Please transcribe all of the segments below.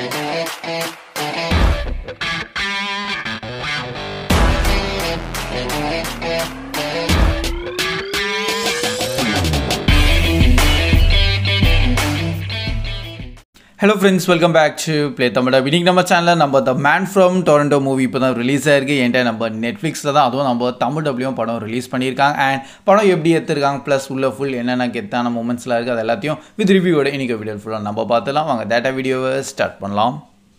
hello friends welcome back to play Tamizha இன்னைக்கு நம்ம சேனலில் நம்ம the man from Toronto movie இப்போ தான் ரிலீஸ் ஆயிருக்கு என்கிட்ட நம்ம நெட்ஃப்ளிக்ஸில் தான் அதுவும் நம்ம தமிழ் டபிள்யூ படம் ரிலீஸ் பண்ணியிருக்காங்க அண்ட் படம் எப்படி எடுத்திருக்காங்க ப்ளஸ் உள்ள ஃபுல் என்னென்ன கெத்தான மூமெண்ட்ஸ்லாம் இருக்குது அது எல்லாத்தையும் வித் ரிவ்யூவோட இன்னைக்கு வீடியோ ஃபுல்லாக நம்ம பார்த்துலாம் வாங்க டேட்டா வீடியோவை ஸ்டார்ட் பண்ணலாம்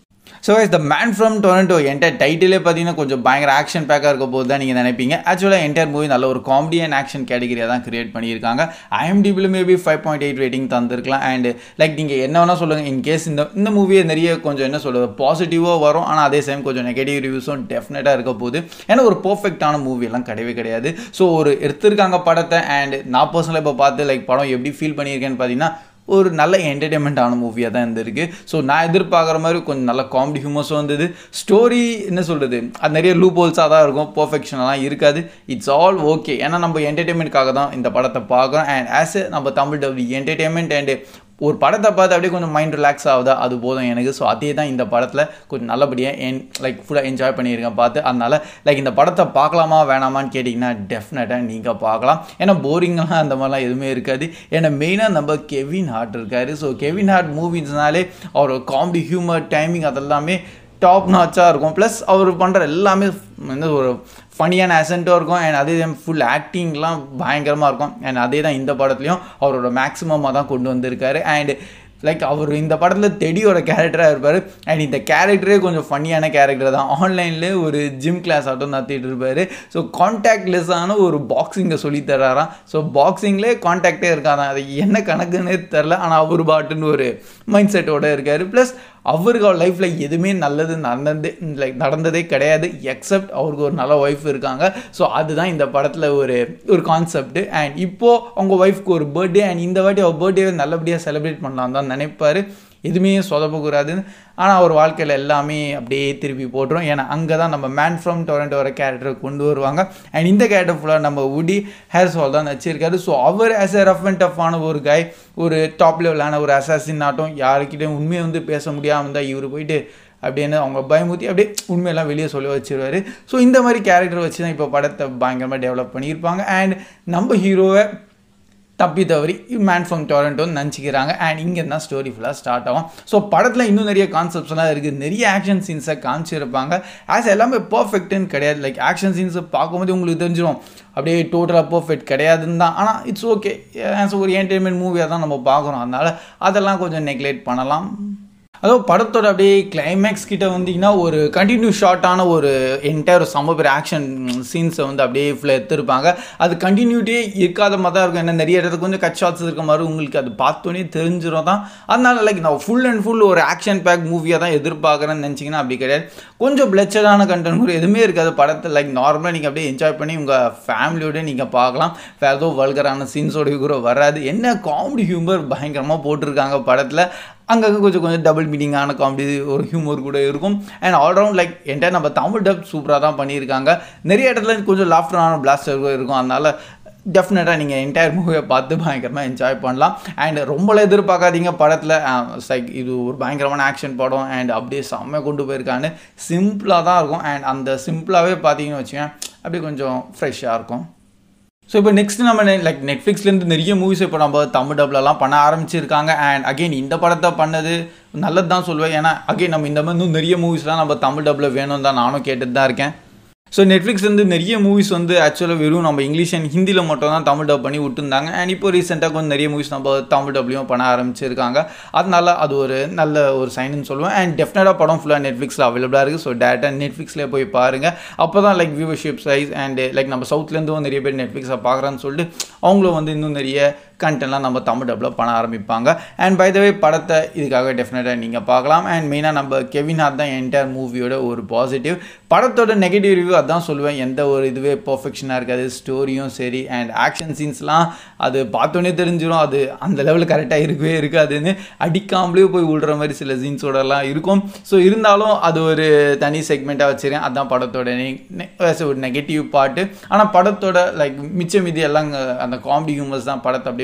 so the man from Toronto entire டைட்டிலே பார்த்தீங்கன்னா கொஞ்சம் பயங்கர ஆக்ஷன் பேக்காக இருக்க போது தான் நீங்கள் நினைப்பீங்க ஆக்சுவலாக என்டையர் மூவி நல்ல ஒரு காமெடி அண்ட் ஆக்ஷன் கேட்டகரியாக தான் கிரியேட் பண்ணியிருக்காங்க ஐஎம்டிபியில் maybe five point eight rating தந்திருக்கலாம் அண்ட் லைக் நீங்கள் என்ன வேணால் சொல்லுங்கள் இன்கேஸ் இந்த இந்த மூவியை நிறைய கொஞ்சம் என்ன சொல்கிறது பாசிட்டிவாக வரும் ஆனால் அதே சேம் கொஞ்சம் நெகட்டிவ் ரிவ்யூஸும் டெஃபினட்டாக இருக்க போகுது ஏன்னா ஒரு பர்ஃபெக்டான மூவி எல்லாம் கிடையவே கிடையாது ஸோ ஒரு எடுத்திருக்காங்க படத்தை அண்ட் நான் பர்சனலாக இப்போ பார்த்து லைக் படம் எப்படி ஃபீல் பண்ணியிருக்கேன்னு பார்த்தீங்கன்னா ஒரு நல்ல என்டர்டெயின்மெண்ட்டான மூவியாக தான் இருந்திருக்கு ஸோ நான் எதிர்பார்க்குற மாதிரி கொஞ்சம் நல்ல காமெடி ஹியூமர்ஸும் வந்தது ஸ்டோரி என்ன சொல்கிறது அது நிறைய லூப் ஹோல்ஸாக தான் இருக்கும் பர்ஃபெக்ஷனெல்லாம் இருக்காது இட்ஸ் ஆல் ஓகே ஏன்னா நம்ம என்டர்டெயின்மெண்ட்காக தான் இந்த படத்தை பார்க்குறோம் அண்ட் ஆஸ் எ நம்ம தமிழ் டபுள் என்டர்டெயின்மெண்ட் அண்டு ஒரு படத்தை பார்த்து அப்படியே கொஞ்சம் மைண்ட் ரிலாக்ஸ் ஆகுதா அது போதும் எனக்கு ஸோ அதே தான் இந்த படத்தில் கொஞ்சம் நல்லபடியாக என் லைக் ஃபுல்லாக என்ஜாய் பண்ணியிருக்கேன் பார்த்து அதனால் லைக் இந்த படத்தை பார்க்கலாமா வேணாமான்னு கேட்டிங்கன்னா டெஃபினட்டாக நீங்கள் பார்க்கலாம் ஏன்னா போரிங்லாம் அந்த மாதிரிலாம் எதுவுமே இருக்காது ஏன்னா மெயினாக நம்ம கெவின் ஹார்ட் இருக்கார் ஸோ கெவின் ஹார்ட் மூவிஸ்னாலே அவர் காமெடி ஹியூமர் டைமிங் அதெல்லாமே டாப் நாச்சாக இருக்கும் ப்ளஸ் அவர் பண்ணுற எல்லாமே வந்து ஒரு ஃபனியான அசன்ட்டும் இருக்கும் அண்ட் அதே டைம் ஃபுல் ஆக்டிங்லாம் பயங்கரமாக இருக்கும் அண்ட் அதே தான் இந்த படத்துலையும் அவரோட மேக்ஸிமமாக தான் கொண்டு வந்திருக்காரு அண்ட் லைக் அவர் இந்த படத்தில் தெடியோட கேரக்டராக இருப்பார் அண்ட் இந்த கேரக்டரே கொஞ்சம் ஃபன்னியான கேரக்டர் தான் ஆன்லைனில் ஒரு ஜிம் கிளாஸ் ஆட்டம் நடத்திட்டு இருப்பார் ஸோ கான்டாக்ட்லெஸ்ஸான ஒரு பாக்ஸிங்கை சொல்லித்தராராம் ஸோ பாக்ஸிங்லேயே கான்டாக்டே இருக்காதான் அது என்ன கணக்குன்னே தெரில ஆனால் அவர் பாட்டுன்னு ஒரு மைண்ட் செட்டோட இருக்கார் ப்ளஸ் அவருக்கு அவர் லைஃப்பில் எதுவுமே நல்லது நடந்தது லைக் நடந்ததே கிடையாது எக்ஸப்ட் அவருக்கு ஒரு நல்ல ஒய்ஃப் இருக்காங்க ஸோ அதுதான் இந்த படத்தில் ஒரு ஒரு கான்செப்ட் அண்ட் இப்போது அவங்க ஒய்ஃப்க்கு ஒரு பர்த்டே அண்ட் இந்த வாட்டி அவர் பர்த்டேவை நல்லபடியாக செலிப்ரேட் பண்ணலாம் தான் நினைப்பார் எதுவுமே சொதப்பக்கூடாதுன்னு ஆனால் அவர் வாழ்க்கையில் எல்லாமே அப்படியே திருப்பி போட்டுரும் ஏன்னா அங்கே தான் நம்ம மேன் ஃப்ரம் டொரண்டோ வர கேரக்டரை கொண்டு வருவாங்க அண்ட் இந்த கேரக்டர் ஃபுல்லாக நம்ம உடி ஹேர்ஸ்வால் தான் வச்சிருக்காரு ஸோ அவர் ஆஸ் எ ரஃப் அண்ட் டஃப்பான ஒரு காய் ஒரு டாப் லெவலான ஒரு அசாசின் ஆட்டம் யாருக்கிட்டையும் உண்மையை வந்து பேச முடியாமல் இருந்தால் இவர் போயிட்டு அப்படின்னு அவங்க பயமுத்தி அப்படியே உண்மையெல்லாம் வெளியே சொல்லி வச்சிருவாரு ஸோ இந்த மாதிரி கேரக்டர் வச்சு தான் இப்போ படத்தை பயங்கரமாக டெவலப் பண்ணியிருப்பாங்க அண்ட் நம்ம ஹீரோவை தப்பி தவறி மேன் ஃப்ரம் டொரண்டோன்னு நினச்சிக்கிறாங்க அண்ட் இங்கே தான் ஸ்டோரி ஃபுல்லாக ஸ்டார்ட் ஆகும் ஸோ படத்தில் இன்னும் நிறைய கான்செப்ட்ஸ்லாம் இருக்குது நிறைய ஆக்ஷன் சீன்ஸை காமிச்சிருப்பாங்க ஆஸ் எல்லாமே பர்ஃபெக்ட்டுன்னு கிடையாது லைக் ஆக்ஷன் சீன்ஸை பார்க்கும்போது உங்களுக்கு தெரிஞ்சிடும் அப்படியே டோட்டலாக பர்ஃபெக்ட் கிடையாதுன்னு தான் ஆனால் இட்ஸ் ஓகே ஆஸ் ஒரு என்டர்டைன்மெண்ட் மூவியாக தான் நம்ம பார்க்குறோம் அதனால் அதெல்லாம் கொஞ்சம் நெக்லெக்ட் பண்ணலாம் அதுவும் படத்தோட அப்படியே கிளைமேக்ஸ் கிட்ட வந்தீங்கன்னா ஒரு கண்டினியூ ஷார்ட்டான ஒரு என்டையர் செம்ம பேர் ஆக்ஷன் சீன்ஸை வந்து அப்படியே ஃபுல்லாக எடுத்திருப்பாங்க அது கண்டினியூட்டியே இருக்காத மாதிரி தான் இருக்கும் ஏன்னா நிறைய இடத்துக்கு கொஞ்சம் கட் ஷாட்ஸ் இருக்க மாதிரி உங்களுக்கு அது பார்த்தோன்னே தெரிஞ்சிடும் தான் அதனால லைக் நான் ஃபுல் அண்ட் ஃபுல் ஒரு ஆக்ஷன் பேக் மூவியாக தான் எதிர்பார்க்குறேன்னு நினச்சிங்கன்னா அப்படி கிடையாது கொஞ்சம் பிளச்சடான கண்டென்ட் கூட எதுவுமே இருக்காது படத்தை லைக் நார்மலாக நீங்கள் அப்படியே என்ஜாய் பண்ணி உங்கள் ஃபேமிலியோட நீங்கள் பார்க்கலாம் வேறு ஏதோ வல்கரான சீன்ஸோட கூட வராது என்ன காமெடி ஹியூமர் பயங்கரமாக போட்டிருக்காங்க படத்தில் அங்கங்கே கொஞ்சம் கொஞ்சம் டபுள் மீனிங்கான காமெடி ஒரு ஹியூமர் கூட இருக்கும் அண்ட் ஆல்ரவுண்ட் லைக் என்கிட்ட நம்ம தமிழ் டப் சூப்பராக தான் பண்ணியிருக்காங்க நிறைய இடத்துல கொஞ்சம் லாஃப்டரான பிளாஸ்டர் இருக்கும் அதனால் டெஃபினட்டாக நீங்கள் என்டையர் மூவியை பார்த்து பயங்கரமாக என்ஜாய் பண்ணலாம் அண்ட் ரொம்பலாம் எதிர்பார்க்காதீங்க படத்தில் லைக் இது ஒரு பயங்கரமான ஆக்ஷன் படம் அண்ட் அப்படியே செம்மையாக கொண்டு போயிருக்கான்னு சிம்பிளாக தான் இருக்கும் அண்ட் அந்த சிம்பிளாகவே பார்த்தீங்கன்னு வச்சுக்கேன் அப்படியே கொஞ்சம் ஃப்ரெஷ்ஷாக இருக்கும் ஸோ இப்போ நெக்ஸ்ட் நம்ம லைக் நெட்ஃப்ளிக்ஸ்லேருந்து நிறைய மூவிஸ் இப்போ நம்ம தமிழ் டப்லலாம் பண்ண ஆரம்பிச்சிருக்காங்க அண்ட் அகெயின் இந்த படத்தை பண்ணது நல்லது தான் சொல்லுவேன் ஏன்னா அகெயின் நம்ம இந்த மாதிரி இன்னும் நிறைய மூவிஸ்லாம் நம்ம தமிழ் டப்பில் வேணும் தான் நானும் கேட்டுட்டு தான் இருக்கேன் ஸோ நெட்ஃப்ளிக்ஸ்லேருந்து நிறைய மூவிஸ் வந்து ஆக்சுவலாக வெறும் நம்ம இங்கிலீஷ் அண்ட் ஹிந்தியில் மட்டும் தான் தமிழ் டப் பண்ணி விட்டுருந்தாங்க அண்ட் இப்போ ரீசெண்டாக கொஞ்சம் நிறைய மூவிஸ் நம்ம தமிழ் டப்லையும் பண்ண ஆரம்பிச்சிருக்காங்க அதனால அது ஒரு நல்ல ஒரு சைனுன்னு சொல்லுவேன் அண்ட் டெஃபினட்டாக படம் ஃபுல்லாக நெட்ஃப்ளிக்ஸில் அவைலபிளாக இருக்குது ஸோ டேரெக்டாக நெட்ஃப்ளிக்ஸ்லேயே போய் பாருங்கள் அப்போ தான் like viewership size and like நம்ம சவுத்லேருந்தும் நிறைய பேர் நெட்ஃப்ளிக்ஸை பார்க்குறான்னு சொல்லிட்டு அவங்களும் வந்து இன்னும் நிறைய கண்டென்ட்லாம் நம்ம தமிழ் டப்பில் பண்ண ஆரம்பிப்பாங்க அண்ட் பை த வே படத்தை இதுக்காக டெஃபினட்டாக நீங்கள் பார்க்கலாம் அண்ட் மெயினாக நம்ம கெவின் ஹார்ட் தான் என்டையர் மூவியோட ஒரு பாசிட்டிவ் படத்தோட நெகட்டிவ் ரிவ்யூ அதான் சொல்லுவேன் எந்த ஒரு இதுவே பர்ஃபெக்ஷனாக இருக்காது ஸ்டோரியும் சரி அண்ட் ஆக்ஷன் சீன்ஸ்லாம் அது பார்த்தோன்னே தெரிஞ்சிடும் அது அந்த லெவலில் கரெக்டாக இருக்கவே இருக்காதுன்னு அடிக்காமலே போய் விடுற மாதிரி சில சீன்ஸோடலாம் இருக்கும் ஸோ இருந்தாலும் அது ஒரு தனி செக்மெண்ட்டாக வச்சுருக்கேன் அதுதான் படத்தோட ஒரு நெகட்டிவ் பாட்டு ஆனால் படத்தோட லைக் மிச்ச மீதி எல்லாம் அந்த காமெடி ஹியூமர்ஸ் தான் படத்தை அப்படியே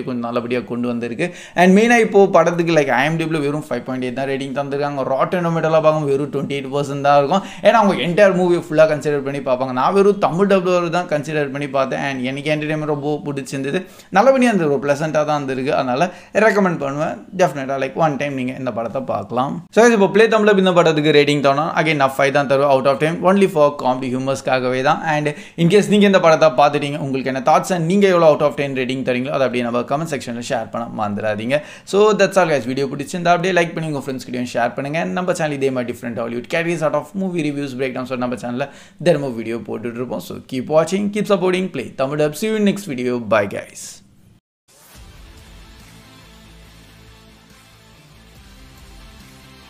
கொஞ்சம் நல்லபடியாக கொண்டு வந்திருக்கு அண்ட் மெயினாக இப்போ படத்துக்கு லைக் ஐஎம்டிபிள் வெறும் ஃபைவ் பாயிண்ட் எயிட் தான் ரேட்டிங் தந்திருக்காங்க ராட்டன் டொமேட்டோலாம் பார்க்கும் வெறும் டுவெண்ட்டி எயிட் பர்சன்ட் தான் இருக்கும் ஏன்னா அவங்க என்டையர் மூவி ஃபுல்லாக கன்சிடர் பண்ணி பார்ப்பாங்க நான் வெறும் தமிழ் டபுள் தான் கன்சிடர் பண்ணி பார்த்தேன் அண்ட் எனக்கு என்டர்டைன்மெண்ட் ரொம்ப பிடிச்சிருந்தது நல்லபடியாக இருந்தது ஒரு ப்ளசண்ட்டாக தான் இருந்திருக்கு அதனால் ரெக்கமெண்ட் பண்ணுவேன் டெஃபினட்டாக லைக் ஒன் டைம் நீங்கள் இந்த படத்தை பார்க்கலாம் ஸோ இப்போ ப்ளே தமிழில் இந்த படத்துக்கு ரேட்டிங் தோணும் அகைன் நான் ஃபைவ் தான் தருவேன் out of time only for comedy ஹியூமர்ஸ்க்காகவே தான் அண்ட் இன்கேஸ் நீங்கள் இந்த படத்தை பார்த்துட்டீங்க உங்களுக்கு என்ன தாட்ஸ் அண்ட் நீங்கள் எவ்வளோ அவுட் ஆஃப் டென் ரேட்டிங் தரீங்களோ அதை அப்படியே நம்ம கமெண்ட் செக்ஷனில் ஷேர் பண்ண மறந்துடாதீங்க so that's all guys video பிடிச்சிருந்தா அப்படியே லைக் பண்ணி உங்கள் ஃப்ரெண்ட்ஸ் கிட்டையும் ஷேர் பண்ணுங்கள் நம்ம சேனல் இதே மாதிரி different Hollywood carries out of movie reviews break down சொல்லி நம்ம சேனலில் தினமும் வீடியோ போட்டுட்டு இருப்போம் ஸோ கீப் வாட்சிங் keep supporting play Tamil up see next video bye guys